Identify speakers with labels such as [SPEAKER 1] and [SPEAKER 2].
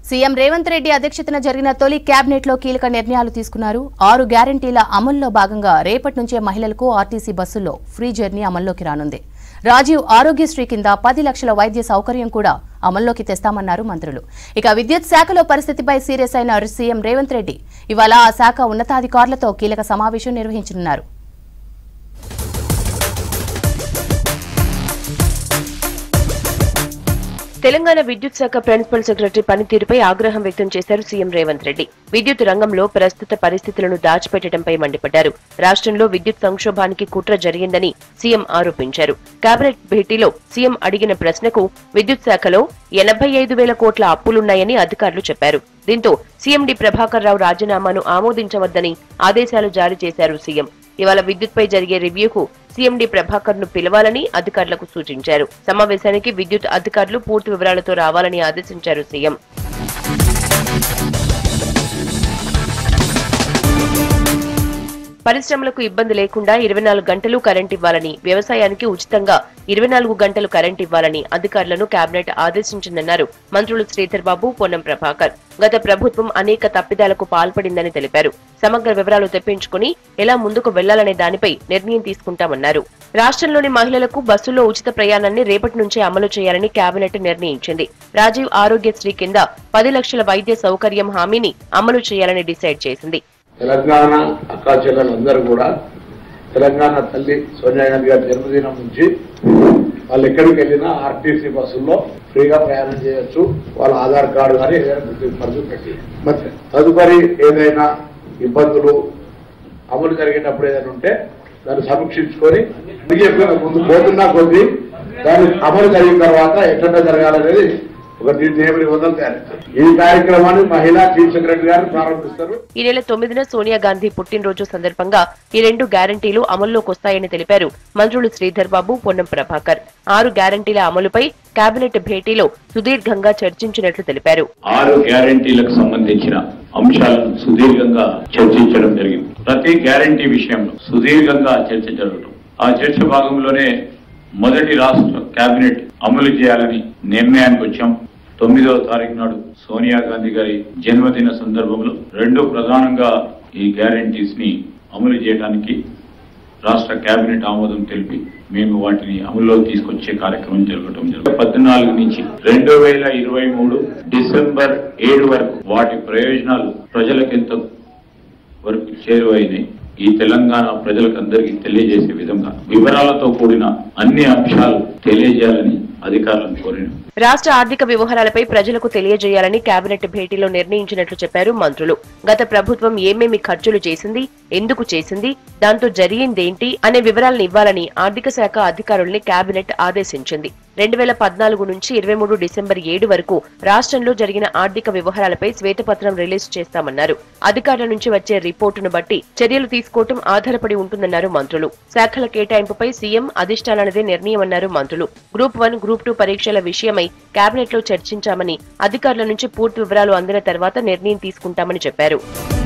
[SPEAKER 1] CM Revanth Reddy అధ్యక్షతన జరిగిన తొలి కేబినెట్ లో కీలక నిర్ణయాలు తీసుకున్నారు ఆరు గ్యారంటీల అమల్లో భాగంగా రేపటి నుంచే మహిళలకు ఆర్టీసీ బస్సుల్లో ఫ్రీ జర్నీ అమల్లోకి రానుంది రాజీవ్ ఆరోగ్యశ్రీ కింద పది లక్షల వైద్య సౌకర్యం కూడా అమల్లోకి తెస్తామన్నారు మంత్రులు ఇక విద్యుత్ శాఖలో పరిస్థితిపై సీరియస్ అయిన సీఎం రేవంత్ రెడ్డి ఇవాళ ఆ శాఖ ఉన్నతాధికారులతో కీలక సమావేశం నిర్వహించనున్నారు
[SPEAKER 2] తెలంగాణ విద్యుత్ శాఖ ప్రిన్సిపల్ సెక్రటరీ పనితీరుపై ఆగ్రహం వ్యక్తం చేశారు సీఎం రేవంత్ రెడ్డి విద్యుత్ రంగంలో ప్రస్తుత పరిస్థితులను దాచిపెట్టడంపై మండిపడ్డారు రాష్ట్రంలో విద్యుత్ సంక్షోభానికి కుట్ర జరిగిందని సీఎం ఆరోపించారు కేబినెట్ భేటీలో సీఎం అడిగిన ప్రశ్నకు విద్యుత్ శాఖలో ఎనభై ఐదు వేల కోట్ల అప్పులున్నాయని అధికారులు చెప్పారు దీంతో సీఎండి ప్రభాకర్ రావు రాజీనామాను ఆమోదించవద్దని ఆదేశాలు జారీ చేశారు సీఎం ఇవాళ విద్యుత్పై జరిగే రివ్యూకు సీఎండీ ప్రభాకర్ ను పిలవాలని అధికారులకు సూచించారు సమావేశానికి విద్యుత్ అధికారులు పూర్తి వివరాలతో రావాలని ఆదేశించారు సీఎం పరిశ్రమలకు ఇబ్బంది లేకుండా ఇరవై నాలుగు గంటలు కరెంట్ ఇవ్వాలని వ్యవసాయానికి ఉచితంగా ఇరవై నాలుగు గంటలు కరెంట్ ఇవ్వాలని అధికారులను కేబినెట్ ఆదేశించిందన్నారు మంత్రులు శ్రీధర్ బాబు పొన్నం ప్రభాకర్ గత ప్రభుత్వం అనేక తప్పిదాలకు పాల్పడిందని తెలిపారు సమగ్ర వివరాలు తెప్పించుకుని ఎలా ముందుకు వెళ్లాలనే దానిపై నిర్ణయం తీసుకుంటామన్నారు రాష్ట్రంలోని మహిళలకు బస్సుల్లో ఉచిత ప్రయాణాన్ని రేపటి నుంచే అమలు చేయాలని కేబినెట్ నిర్ణయించింది రాజీవ్ ఆరోగ్యశ్రీ కింద పది లక్షల వైద్య సౌకర్యం హామీని అమలు చేయాలని డిసైడ్ చేసింది
[SPEAKER 3] తెలంగాణ అక్కా చెల్లెలందరూ కూడా తెలంగాణ తల్లి సోనియా గాంధీ గారి జన్మదినం నుంచి వాళ్ళు ఎక్కడికి వెళ్ళినా ఆర్టీసీ బస్సుల్లో ఫ్రీగా ప్రయాణం చేయొచ్చు వాళ్ళ ఆధార్ కార్డు కానీ ఏదైనా గుర్తింపు పరిచయం పెట్టి మరి తదుపరి ఏదైనా ఇబ్బందులు అమలు జరిగేటప్పుడు ఏదైనా ఉంటే దాన్ని సమీక్షించుకొని చెప్పిన ముందు పోతున్నా కొద్దీ దాని అమలు జరిగిన తర్వాత ఎట్లా జరగాలనేది ఒక నిర్ణయం నిబంధనలు తయారు చేస్తారు. ఈ కార్యక్రమాన్ని మహిళా చీఫ్ సెక్రటరీ గారు ప్రారంభిస్తారు
[SPEAKER 2] ఈ నెల తొమ్మిదిన సోనియా గాంధీ పుట్టినరోజు సందర్భంగా ఈ రెండు గ్యారంటీలు అమల్లోకి వస్తాయని తెలిపారు మంత్రులు శ్రీధర్ బాబు పొన్నం ప్రభాకర్ ఆరు గ్యారంటీల అమలుపై కేబినెట్ భేటీలో సుదీర్ఘంగా చర్చించినట్లు తెలిపారు
[SPEAKER 4] ఆరు గ్యారంటీలకు సంబంధించిన అంశాలను సుదీర్ఘంగా చర్చించడం జరిగింది ప్రతి గ్యారంటీ విషయంలో సుదీర్ఘంగా చర్చ జరగడం ఆ చర్చ భాగంలోనే మొదటి రాష్ట్ర కేబినెట్ అమలు చేయాలని నిర్ణయానికి వచ్చాం తొమ్మిదవ తారీఖు నాడు సోనియా గాంధీ గారి జన్మదిన సందర్భంలో రెండు ప్రధానంగా ఈ గ్యారంటీస్ ని అమలు చేయడానికి రాష్ట్ర కేబినెట్ ఆమోదం తెలిపి మేము వాటిని అమల్లో తీసుకొచ్చే కార్యక్రమం జరగటం జరుగుతుంది పద్నాలుగు నుంచి రెండు వేల ఇరవై మూడు డిసెంబర్ ఏడు వరకు వాటి ప్రయోజనాలు ప్రజలకు ఎంత వరకు చేరువైనాయి ఈ తెలంగాణ ప్రజలకు అందరికీ తెలియజేసే విధంగా వివరాలతో కూడిన అన్ని అంశాలు తెలియజేయాలని అధికారులను కోరినాం
[SPEAKER 2] రాష్ట్ర ఆర్థిక వ్యవహారాలపై ప్రజలకు తెలియజేయాలని కేబినెట్ భేటీలో నిర్ణయించినట్లు చెప్పారు మంత్రులు గత ప్రభుత్వం ఏమేమి ఖర్చులు చేసింది ఎందుకు చేసింది దాంతో జరిగిందేంటి అనే వివరాలను ఇవ్వాలని ఆర్థిక శాఖ అధికారుల్ని కేబినెట్ ఆదేశించింది రెండు వేల పద్నాలుగు నుంచి ఇరవై మూడు డిసెంబర్ ఏడు వరకు రాష్ట్రంలో జరిగిన ఆర్థిక వ్యవహారాలపై శ్వేతపత్రం రిలీజ్ చేస్తామన్నారు అధికారుల నుంచి వచ్చే రిపోర్టును బట్టి చర్యలు తీసుకోవటం ఆధారపడి ఉంటుందన్నారు మంత్రులు శాఖల కేటాయింపుపై సీఎం అధిష్టానానిదే నిర్ణయమన్నారు మంత్రులు గ్రూప్ వన్ గ్రూప్ టూ పరీక్షల విషయమై కేబినెట్ లో చర్చించామని అధికారుల నుంచి పూర్తి వివరాలు అందిన తర్వాత నిర్ణయం తీసుకుంటామని చెప్పారు